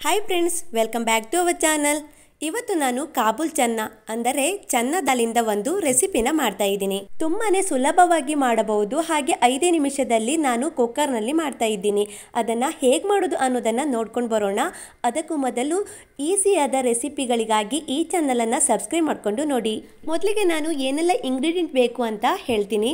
hi friends welcome back to our channel ಇವತ್ತು ನಾನು ಕಾಬೂಲ್ ಚನ್ನ ಅಂದರೆ ಚನ್ನ ದಾಲಿಂದ ಒಂದು ರೆಸಿಪಿನ ಮಾಡ್ತಾ ಇದ್ದೀನಿ ತುಂಬಾನೇ ಸುಲಭವಾಗಿ ಮಾಡಬಹುದು ಹಾಗೆ ಐದೇ ನಿಮಿಷದಲ್ಲಿ ನಾನು ಕುಕ್ಕರ್ನಲ್ಲಿ ಮಾಡ್ತಾ ಇದ್ದೀನಿ ಅದನ್ನು ಹೇಗೆ ಮಾಡೋದು ಅನ್ನೋದನ್ನು ನೋಡ್ಕೊಂಡು ಬರೋಣ ಅದಕ್ಕೂ ಮೊದಲು ಈಸಿಯಾದ ರೆಸಿಪಿಗಳಿಗಾಗಿ ಈ ಚಾನಲನ್ನು ಸಬ್ಸ್ಕ್ರೈಬ್ ಮಾಡಿಕೊಂಡು ನೋಡಿ ಮೊದಲಿಗೆ ನಾನು ಏನೆಲ್ಲ ಇಂಗ್ರೀಡಿಯೆಂಟ್ ಬೇಕು ಅಂತ ಹೇಳ್ತೀನಿ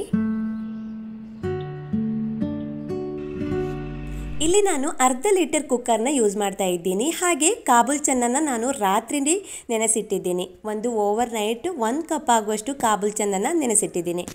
ಇಲ್ಲಿ ನಾನು ಅರ್ಧ ಲೀಟರ್ ಕುಕ್ಕರ್ನ ಯೂಸ್ ಮಾಡ್ತಾ ಇದ್ದೀನಿ ಹಾಗೆ ಕಾಬೂಲ್ ಚೆನ್ನನ್ನು ನಾನು ರಾತ್ರಿ ನೆನೆಸಿಟ್ಟಿದ್ದೀನಿ ಒಂದು ಓವರ್ ನೈಟ್ ಒಂದು ಕಪ್ ಆಗುವಷ್ಟು ಕಾಬೂಲ್ ಚೆನ್ನನ್ನು ನೆನೆಸಿಟ್ಟಿದ್ದೀನಿ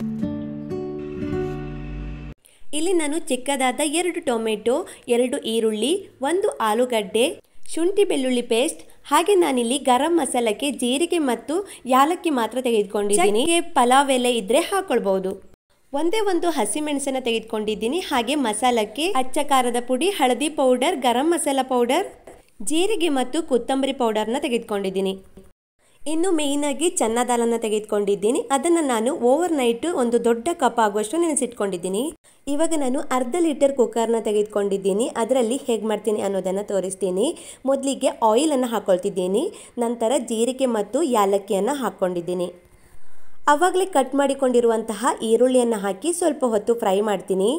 ಇಲ್ಲಿ ನಾನು ಚಿಕ್ಕದಾದ ಎರಡು ಟೊಮೆಟೊ ಎರಡು ಈರುಳ್ಳಿ ಒಂದು ಆಲೂಗಡ್ಡೆ ಶುಂಠಿ ಬೆಳ್ಳುಳ್ಳಿ ಪೇಸ್ಟ್ ಹಾಗೆ ನಾನಿಲ್ಲಿ ಗರಂ ಮಸಾಲಕ್ಕೆ ಜೀರಿಗೆ ಮತ್ತು ಯಾಲಕ್ಕಿ ಮಾತ್ರ ತೆಗೆದುಕೊಂಡಿದ್ದೀನಿ ಪಲಾವ್ ಎಲೆ ಇದ್ರೆ ಹಾಕೊಳ್ಬಹುದು ಒಂದೇ ಒಂದು ಹಸಿಮೆಣಸನ್ನ ತೆಗೆದುಕೊಂಡಿದ್ದೀನಿ ಹಾಗೆ ಮಸಾಲಕ್ಕೆ ಅಚ್ಚ ಖಾರದ ಪುಡಿ ಹಳದಿ ಪೌಡರ್ ಗರಂ ಮಸಾಲ ಪೌಡರ್ ಜೀರಿಗೆ ಮತ್ತು ಕೊತ್ತಂಬರಿ ಪೌಡರ್ನ ತೆಗೆದುಕೊಂಡಿದ್ದೀನಿ ಇನ್ನು ಮೇಯ್ನಾಗಿ ಚನ್ನ ದಾಲನ್ನು ತೆಗೆದುಕೊಂಡಿದ್ದೀನಿ ಅದನ್ನು ನಾನು ಓವರ್ ನೈಟು ಒಂದು ದೊಡ್ಡ ಕಪ್ ಆಗುವಷ್ಟು ನೆನೆಸಿಟ್ಕೊಂಡಿದ್ದೀನಿ ಇವಾಗ ನಾನು ಅರ್ಧ ಲೀಟರ್ ಕುಕ್ಕರ್ನ ತೆಗೆದುಕೊಂಡಿದ್ದೀನಿ ಅದರಲ್ಲಿ ಹೇಗೆ ಮಾಡ್ತೀನಿ ಅನ್ನೋದನ್ನು ತೋರಿಸ್ತೀನಿ ಮೊದಲಿಗೆ ಆಯಿಲನ್ನು ಹಾಕ್ಕೊಳ್ತಿದ್ದೀನಿ ನಂತರ ಜೀರಿಗೆ ಮತ್ತು ಯಾಲಕ್ಕಿಯನ್ನು ಹಾಕ್ಕೊಂಡಿದ್ದೀನಿ ಆವಾಗಲೇ ಕಟ್ ಮಾಡಿಕೊಂಡಿರುವಂತಹ ಈರುಳ್ಳಿಯನ್ನು ಹಾಕಿ ಸ್ವಲ್ಪ ಹೊತ್ತು ಫ್ರೈ ಮಾಡ್ತೀನಿ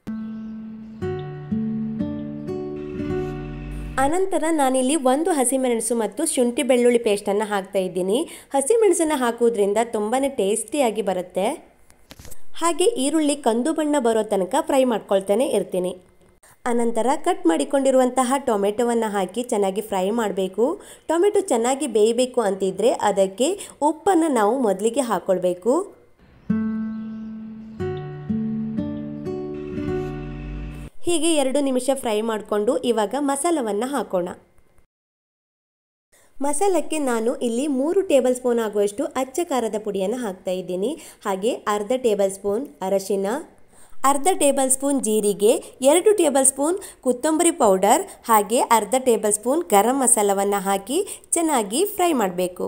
ಅನಂತರ ನಾನಿಲ್ಲಿ ಒಂದು ಹಸಿಮೆಣಸು ಮತ್ತು ಶುಂಠಿ ಬೆಳ್ಳುಳ್ಳಿ ಪೇಸ್ಟನ್ನು ಹಾಕ್ತಾ ಇದ್ದೀನಿ ಹಸಿಮೆಣಸನ್ನು ಹಾಕೋದ್ರಿಂದ ತುಂಬಾ ಟೇಸ್ಟಿಯಾಗಿ ಬರುತ್ತೆ ಹಾಗೆ ಈರುಳ್ಳಿ ಕಂದು ಬಣ್ಣ ಬರೋ ತನಕ ಫ್ರೈ ಮಾಡ್ಕೊಳ್ತಾನೆ ಇರ್ತೀನಿ ಅನಂತರ ಕಟ್ ಮಾಡಿಕೊಂಡಿರುವಂತಹ ಟೊಮೆಟೊವನ್ನು ಹಾಕಿ ಚೆನ್ನಾಗಿ ಫ್ರೈ ಮಾಡಬೇಕು ಟೊಮೆಟೊ ಚೆನ್ನಾಗಿ ಬೇಯಬೇಕು ಅಂತಿದ್ರೆ ಅದಕ್ಕೆ ಉಪ್ಪನ್ನು ನಾವು ಮೊದಲಿಗೆ ಹಾಕ್ಕೊಳ್ಬೇಕು ಹೀಗೆ ಎರಡು ನಿಮಿಷ ಫ್ರೈ ಮಾಡಿಕೊಂಡು ಇವಾಗ ಮಸಾಲವನ್ನು ಹಾಕೋಣ ಮಸಾಲಕ್ಕೆ ನಾನು ಇಲ್ಲಿ ಮೂರು ಟೇಬಲ್ ಸ್ಪೂನ್ ಆಗುವಷ್ಟು ಅಚ್ಚ ಖಾರದ ಪುಡಿಯನ್ನು ಹಾಕ್ತಾ ಇದ್ದೀನಿ ಹಾಗೆ ಅರ್ಧ ಟೇಬಲ್ ಸ್ಪೂನ್ ಅರಶಿನ ಅರ್ಧ ಟೇಬಲ್ ಸ್ಪೂನ್ ಜೀರಿಗೆ ಎರಡು ಟೇಬಲ್ ಸ್ಪೂನ್ ಕೊತ್ತಂಬರಿ ಪೌಡರ್ ಹಾಗೆ ಅರ್ಧ ಟೇಬಲ್ ಸ್ಪೂನ್ ಗರಂ ಮಸಾಲವನ್ನು ಹಾಕಿ ಚೆನ್ನಾಗಿ ಫ್ರೈ ಮಾಡಬೇಕು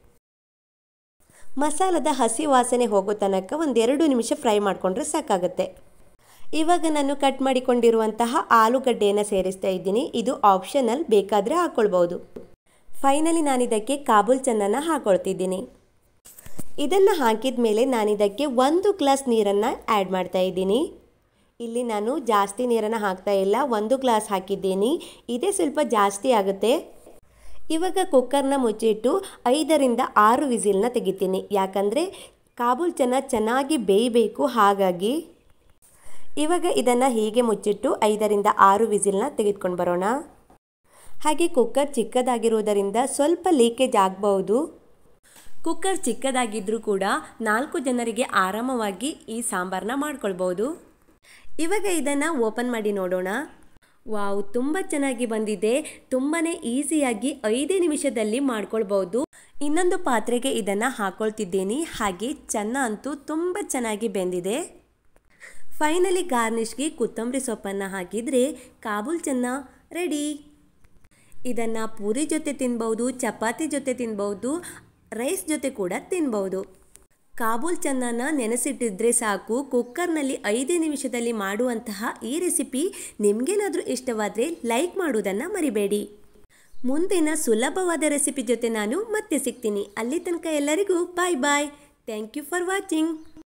ಮಸಾಲದ ಹಸಿ ವಾಸನೆ ಹೋಗೋ ತನಕ ಒಂದೆರಡು ನಿಮಿಷ ಫ್ರೈ ಮಾಡಿಕೊಂಡ್ರೆ ಸಾಕಾಗುತ್ತೆ ಇವಾಗ ನಾನು ಕಟ್ ಮಾಡಿಕೊಂಡಿರುವಂತಹ ಆಲೂಗಡ್ಡೆಯನ್ನು ಸೇರಿಸ್ತಾ ಇದ್ದೀನಿ ಇದು ಆಪ್ಷನಲ್ ಬೇಕಾದರೆ ಹಾಕ್ಕೊಳ್ಬೋದು ಫೈನಲಿ ನಾನಿದಕ್ಕೆ ಕಾಬೂಲ್ ಚನ್ನನ ಹಾಕೊಳ್ತಿದ್ದೀನಿ ಇದನ್ನು ಹಾಕಿದ ಮೇಲೆ ನಾನಿದಕ್ಕೆ ಒಂದು ಗ್ಲಾಸ್ ನೀರನ್ನು ಆ್ಯಡ್ ಮಾಡ್ತಾ ಇದ್ದೀನಿ ಇಲ್ಲಿ ನಾನು ಜಾಸ್ತಿ ನೀರನ್ನು ಹಾಕ್ತಾ ಇಲ್ಲ ಒಂದು ಗ್ಲಾಸ್ ಹಾಕಿದ್ದೀನಿ ಇದೇ ಸ್ವಲ್ಪ ಜಾಸ್ತಿ ಆಗುತ್ತೆ ಇವಾಗ ಕುಕ್ಕರ್ನ ಮುಚ್ಚಿಟ್ಟು ಐದರಿಂದ ಆರು ವಿಸಿಲ್ನ ತೆಗಿತೀನಿ ಯಾಕಂದರೆ ಕಾಬೂಲ್ ಚೆನ್ನ ಚೆನ್ನಾಗಿ ಬೇಯಬೇಕು ಹಾಗಾಗಿ ಇವಾಗ ಇದನ್ನು ಹೀಗೆ ಮುಚ್ಚಿಟ್ಟು ಐದರಿಂದ ಆರು ವಿಸಿಲ್ನ ತೆಗೆದುಕೊಂಡು ಬರೋಣ ಹಾಗೆ ಕುಕ್ಕರ್ ಚಿಕ್ಕದಾಗಿರುವುದರಿಂದ ಸ್ವಲ್ಪ ಲೀಕೇಜ್ ಆಗಬಹುದು ಕುಕ್ಕರ್ ಚಿಕ್ಕದಾಗಿದ್ದರೂ ಕೂಡ ನಾಲ್ಕು ಜನರಿಗೆ ಆರಾಮವಾಗಿ ಈ ಸಾಂಬಾರನ್ನ ಮಾಡ್ಕೊಳ್ಬೋದು ಇವಾಗ ಇದನ್ನು ಓಪನ್ ಮಾಡಿ ನೋಡೋಣ ವಾವ್ ತುಂಬ ಚೆನ್ನಾಗಿ ಬಂದಿದೆ ತುಂಬಾ ಈಸಿಯಾಗಿ ಐದೇ ನಿಮಿಷದಲ್ಲಿ ಮಾಡ್ಕೊಳ್ಬೋದು ಇನ್ನೊಂದು ಪಾತ್ರೆಗೆ ಇದನ್ನು ಹಾಕೊಳ್ತಿದ್ದೀನಿ ಹಾಗೆ ಚೆನ್ನ ಅಂತೂ ತುಂಬ ಚೆನ್ನಾಗಿ ಬೆಂದಿದೆ ಫೈನಲಿ ಗಾರ್ನಿಷ್ಗೆ ಕೊತ್ತಂಬರಿ ಸೊಪ್ಪನ್ನು ಹಾಕಿದರೆ ಕಾಬೂಲ್ ಚೆನ್ನ ರೆಡಿ ಇದನ್ನು ಪೂರಿ ಜೊತೆ ತಿನ್ಬೋದು ಚಪಾತಿ ಜೊತೆ ತಿನ್ಬೋದು ರೈಸ್ ಜೊತೆ ಕೂಡ ತಿನ್ಬೋದು ಕಾಬೂಲ್ ಚನ್ನನ ನೆನೆಸಿಟ್ಟಿದ್ರೆ ಸಾಕು ಕುಕ್ಕರ್ನಲ್ಲಿ ಐದೇ ನಿಮಿಷದಲ್ಲಿ ಮಾಡುವಂತಹ ಈ ರೆಸಿಪಿ ನಿಮಗೇನಾದರೂ ಇಷ್ಟವಾದರೆ ಲೈಕ್ ಮಾಡುವುದನ್ನು ಮರಿಬೇಡಿ ಮುಂದಿನ ಸುಲಭವಾದ ರೆಸಿಪಿ ಜೊತೆ ನಾನು ಮತ್ತೆ ಸಿಗ್ತೀನಿ ಅಲ್ಲಿ ತನಕ ಎಲ್ಲರಿಗೂ bye bye thank you for watching